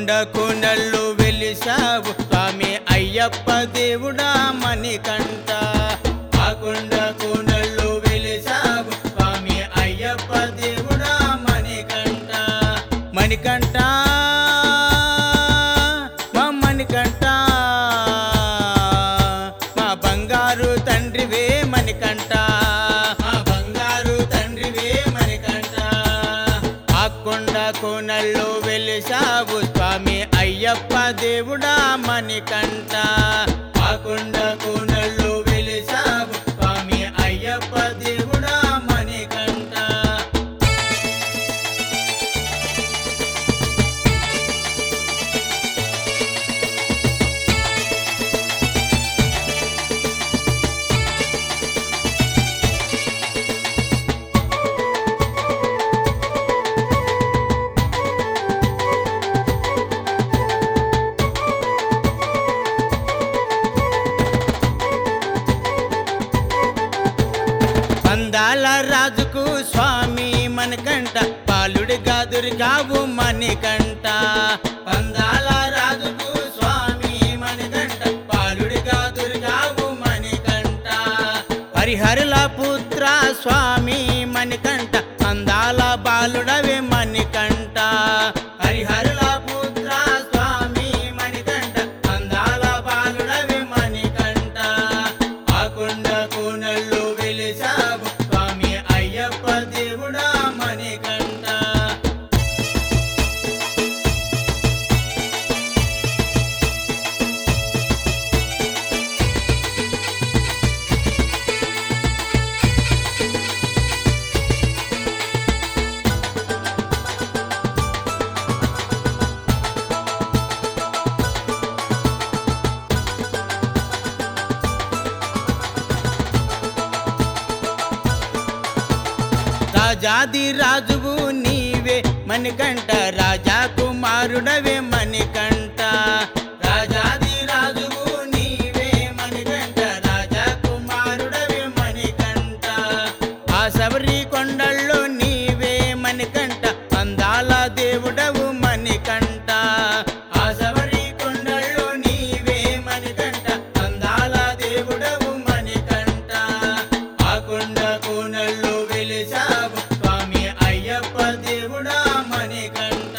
కొండ కోనల్లో వెలిసావు స్వామి అయ్యప్ప దేవుడా మణికంఠ ఆ కొండ కోనల్లో వెలిసావు స్వామి అయ్యప్ప దేవుడా మణికంఠ మణికంఠ మా మణికంఠ మా బంగారు తండ్రివే మణికంఠ మా బంగారు తండ్రివే మణికంఠ ఆ కొండ కోనల్లో వెలిసావు స్వామి అయ్యప్ప దేవుడా మణికంఠ ఆ కొండ కోనల్లో వెలిసావు స్వామి అయ్యప్ప దేవుడా మణికంఠ పందాల రాజుకు స్వామి మనకంట పాలుడిగా దొరికావు మణికంట పందాల రాజుకు స్వామి మనకంట పాలుడిగా దొరికావు మణికంట హరిహరుల పుత్ర స్వామి మణికంట అందాల బాలుడవే మణికంట హరిహరుల పుత్ర స్వామి మణికంట అందాల బాలుడవే మణికంట ఆ కొండ కోనల్లో వెలిసావు స్వామి అయ్యప్ప దేవుడా మణికంఠ రాజాది రాజువు నీవే మణికంఠ రాజా కుమారుడవే మణికంఠ రాజాది రాజువు నీవే మణికంఠ రాజా కుమారుడవే మణికంఠ ఆ శబరి కొండల్లో నీవే మణికంఠ అందాల దేవుడవు మణికంఠ ఆ శబరి కొండల్లో నీవే మణికంఠ అందాల దేవుడవు మణికంఠ ఆ కొండ కోనల్లో వెలిసావు స్వామి అయ్యప్ప దేవుడా మణికంఠ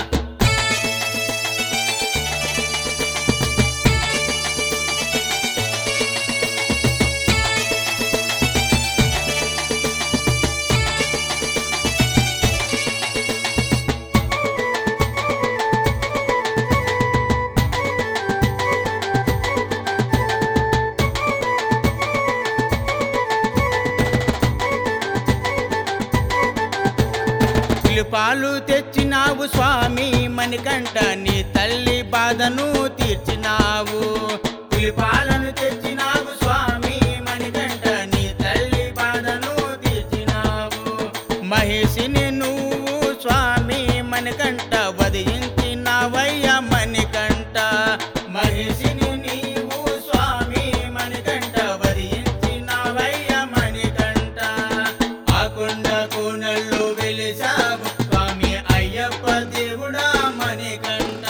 పాలు తెచ్చినావు స్వామి మణికంఠ నీ తల్లి బాధను తీర్చినావు పాలను తెచ్చినావు స్వామి మణికంఠ నీ తల్లి బాధను తీర్చినావు మహిషిని నువ్వు స్వామి మణికంఠ వదిలించినావయ్య మణికంఠ మహిషిని నీవు స్వామి మణికంఠ వదిలించినావయ్య మణికంఠ ఆ కొండ కోనల్లో వెలిసావు స్వామి అయ్యప్ప దేవుడా మణికంఠ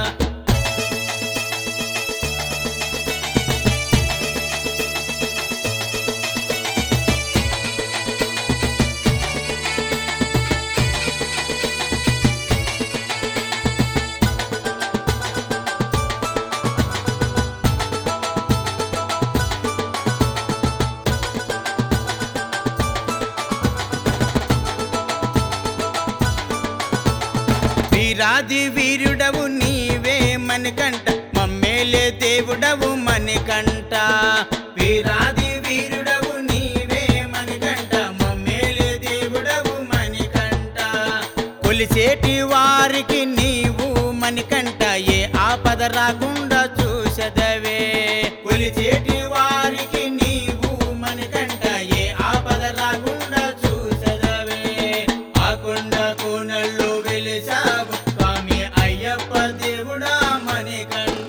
వీరాది వీరుడవు నీవే మణికంఠ మమ్మేలే దేవుడవు మణికంఠ వీరాది వీరుడవు నీవే మణికంఠ మమ్మేలే దేవుడవు మణికంఠ కొలిసేటి వారికి నీవు మణికంఠ ఏ ఆపద రాకుండా చూసదవే కొలిచేటి వారికి నీవు మణికంఠ ఏ ఆపద రాకుండా చూసదవే ఆ కొండ కోనల్లో వెలిసావు స్వామి అయ్యప్ప దేవుడా మణికంఠ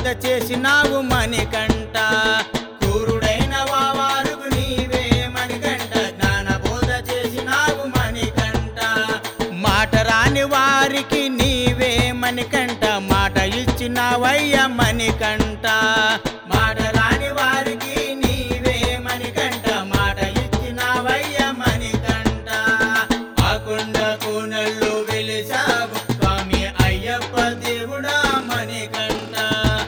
బోధ చేసినావు మణికంట కూరుడైన వావారుకు నీవే మణికంట జ్ఞాన బోధ చేసినావు మణికంట మాట రాని వారికి నీవే మణికంట మాట ఇచ్చినావయ్య మణికంట మాట రాని వారికి నీవే మణికంట మాట ఇచ్చినావయ్య మణికంట ఆకుండ కూనల్లో వెలిసావు స్వామి అయ్యప్ప దేవుడా మణికంట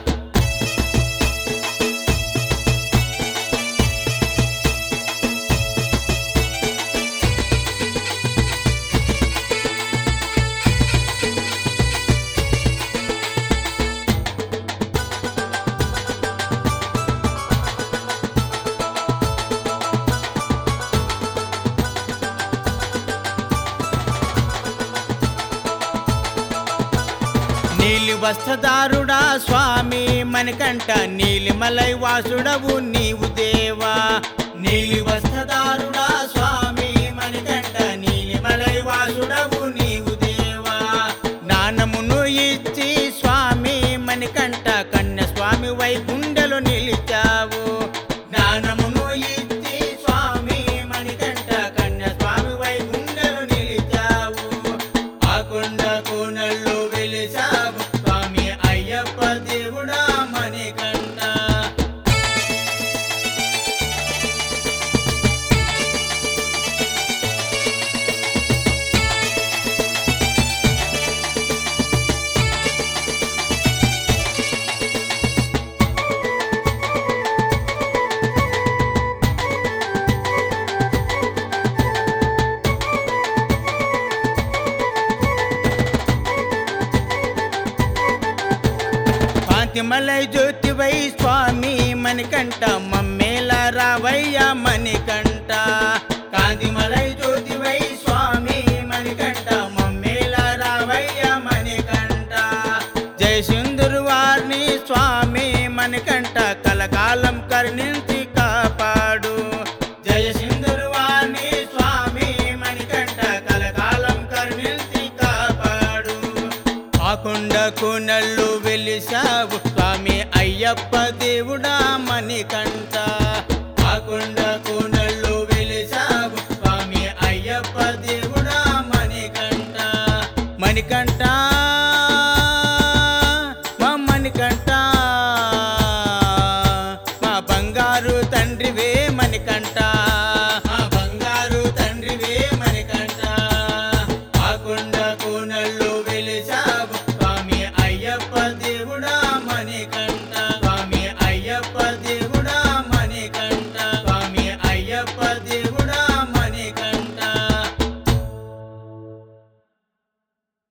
నీలి వస్త్రదారుడా స్వామి మనకంట నీలిమలై వాసుడవు నీవు దేవా నీలి వస్త్రదారుడా స్వామి మనకంట నీలిమలై వాసుడవు నీవు దేవా జ్ఞానమును ఇచ్చి స్వామి మనకంట కన్య స్వామి వై గుండెలు నిలిచావు జ్ఞానమును ఇచ్చి స్వామి మణికంట కన్య స్వామి వై గుండెలు నిలిచావు ఆకుండ కోనల్లో వెలిసావు స్వామి అయ్యప్ప దేవుడా మణికంట కాంతిమలై జ్యోతివై స్వామి మణికంట మమ్మేల రావయ్య మణికంట కాంతిమలై జ్యోతివై స్వామి మణికంట మమ్మేల రావయ్య మణికంట జయ సింధురు వారిని స్వామి మణికంట కలకాలం కరుణించి కాపాడు జయ సింధురు వారిని స్వామి మణికంట కలకాలం కరుణించి కాపాడు ఆకుండ కూనల్లు వెలిసావు స్వామి అయ్యప్ప దేవుడా మణికంట ఆకుండ